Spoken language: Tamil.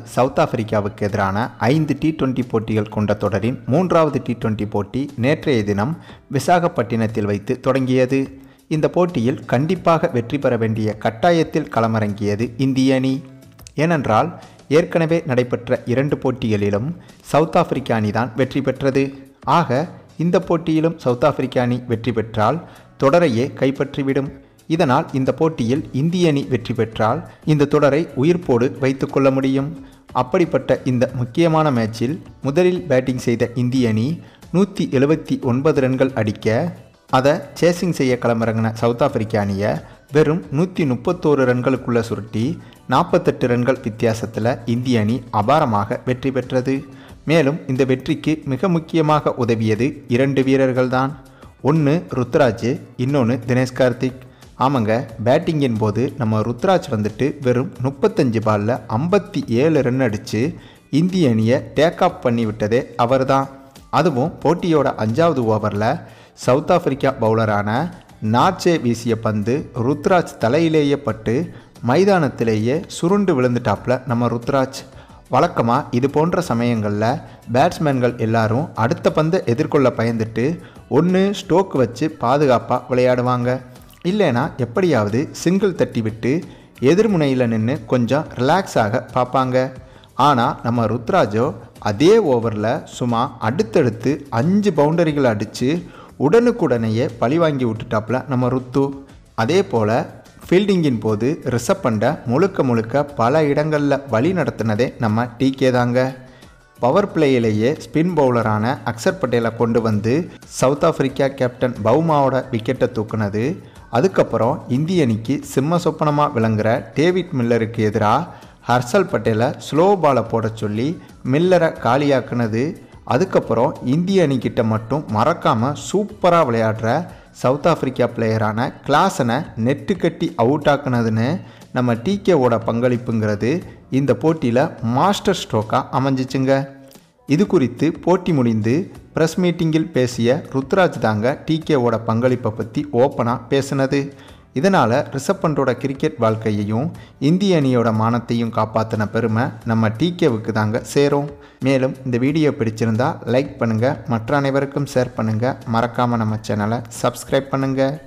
சவுத் ஆப்பிரிக்காவுக்கு எதிரான ஐந்து டி டுவெண்டி போட்டிகள் கொண்ட தொடரின் மூன்றாவது டி டுவெண்டி போட்டி நேற்றைய தினம் விசாகப்பட்டினத்தில் வைத்து தொடங்கியது இந்த போட்டியில் கண்டிப்பாக வெற்றி பெற வேண்டிய கட்டாயத்தில் களமிறங்கியது இந்திய அணி ஏனென்றால் ஏற்கனவே நடைபெற்ற இரண்டு போட்டிகளிலும் சவுத் ஆப்பிரிக்க அணிதான் வெற்றி பெற்றது ஆக இந்த போட்டியிலும் சவுத் ஆப்பிரிக்க அணி வெற்றி பெற்றால் தொடரையே கைப்பற்றிவிடும் இதனால் இந்த போட்டியில் இந்திய அணி வெற்றி பெற்றால் இந்த தொடரை உயிர்ப்போடு வைத்து கொள்ள முடியும் அப்படிப்பட்ட இந்த முக்கியமான மேட்சில் முதலில் பேட்டிங் செய்த இந்திய அணி நூற்றி எழுபத்தி ஒன்பது ரன்கள் அடிக்க அதை சேசிங் செய்ய களமிறங்கின சவுத் ஆப்பிரிக்க அணியை வெறும் நூற்றி முப்பத்தோரு ரன்களுக்குள்ள சுருட்டி நாற்பத்தெட்டு ரன்கள் வித்தியாசத்தில் இந்திய அணி அபாரமாக வெற்றி பெற்றது மேலும் இந்த வெற்றிக்கு மிக முக்கியமாக உதவியது இரண்டு வீரர்கள்தான் ஒன்று ருத்ராஜ் இன்னொன்று தினேஷ் கார்த்திக் ஆமாங்க பேட்டிங்கின் போது நம்ம ருத்ராஜ் வந்துட்டு வெறும் முப்பத்தஞ்சு பாலில் ஐம்பத்தி ஏழு ரன் அடித்து இந்திய அணியை டேக் ஆஃப் பண்ணி விட்டதே அவர்தான் அதுவும் போட்டியோட அஞ்சாவது ஓவரில் சவுத் ஆப்பிரிக்கா பவுலரான நாச்சே வீசிய பந்து ருத்ராஜ் தலையிலேயே பட்டு மைதானத்திலேயே சுருண்டு விழுந்துட்டாப்ல நம்ம ருத்ராஜ் வழக்கமாக இது போன்ற சமயங்களில் பேட்ஸ்மேன்கள் எல்லாரும் அடுத்த பந்தை எதிர்கொள்ள பயந்துட்டு ஒன்று ஸ்டோக் வச்சு பாதுகாப்பாக விளையாடுவாங்க இல்லைனா எப்படியாவது சிங்கிள் தட்டி விட்டு எதிர்முனையில் நின்று கொஞ்சம் ரிலாக்ஸாக பார்ப்பாங்க ஆனால் நம்ம ருத்ராஜோ அதே ஓவரில் சும்மா அடுத்தடுத்து அஞ்சு பவுண்டரிகள் அடித்து உடனுக்குடனேயே பழி வாங்கி விட்டுட்டாப்புல நம்ம ருத்து அதே போல் ஃபீல்டிங்கின் போது ரிஷப் பண்டை முழுக்க முழுக்க பல இடங்களில் வழி நடத்தினதே நம்ம டிகே தாங்க பவர் பிளேயிலேயே ஸ்பின் பவுலரான அக்சர் பட்டேலை கொண்டு வந்து சவுத் ஆப்பிரிக்கா கேப்டன் பவுமாவோட விக்கெட்டை தூக்குனது அதுக்கப்புறம் இந்திய அணிக்கு சிம்ம சொப்பனமாக விளங்குற டேவிட் மில்லருக்கு எதிராக ஹர்ஷல் பட்டேலை ஸ்லோ பாலை போட சொல்லி மில்லரை காலியாக்குனது அதுக்கப்புறம் இந்திய அணிக்கிட்ட மட்டும் மறக்காமல் சூப்பராக விளையாடுற சவுத் ஆப்பிரிக்கா பிளேயரான கிளாஸனை நெட்டு கட்டி அவுட் ஆக்குனதுன்னு நம்ம டிகேவோட பங்களிப்புங்கிறது இந்த போட்டியில் மாஸ்டர் ஸ்ட்ரோக்காக அமைஞ்சிச்சுங்க இது குறித்து போட்டி முடிந்து ப்ரெஸ் மீட்டிங்கில் பேசிய ருத்ராஜ் தாங்க டிகேவோட பங்களிப்பை பற்றி ஓப்பனாக பேசினது இதனால் ரிஷப் பண்டோட கிரிக்கெட் வாழ்க்கையையும் இந்திய அணியோட மானத்தையும் காப்பாற்றின பெருமை நம்ம டிகேவுக்கு தாங்க சேரும் மேலும் இந்த வீடியோ பிடிச்சிருந்தா லைக் பண்ணுங்கள் மற்ற அனைவருக்கும் ஷேர் பண்ணுங்கள் மறக்காமல் நம்ம சேனலை சப்ஸ்கிரைப் பண்ணுங்கள்